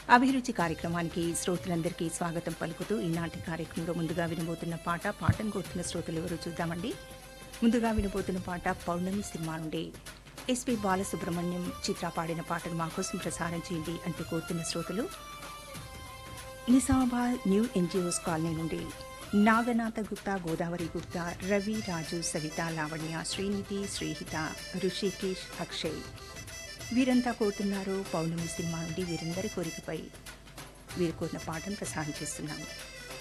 అభిరుచి కార్యక్రమానికి శ్రోతలందరికీ స్వాగతం పలుకుతూ ఈనాటి కార్యక్రమంలో ముందుగా వినబోతున్న పాట పాటను కోరుతున్న శ్రోతలు ఎవరు చూద్దామండి ముందుగా వినబోతున్న పాట పౌర్ణమి సినిమా నుండి ఎస్పి బాలసుబ్రహ్మణ్యం చిత్ర పాడిన పాటను మా కోసం ప్రసారం చేయండి అంటూ కోరుతున్న శ్రోతలు నిజామాబాద్ న్యూ ఎన్జిఓస్ కాలనీ నుండి నాగనాథ గుప్తా గోదావరి గుప్తా రవి రాజు సవిత లావణ్య శ్రీనిధి శ్రీహిత ఋషికేష్ అక్షయ్ వీరంతా కోరుతున్నారు పౌర్ణమి సినిమా నుండి వీరందరి కోరికపై వీరు కోరిన పాటను ప్రసారం చేస్తున్నాము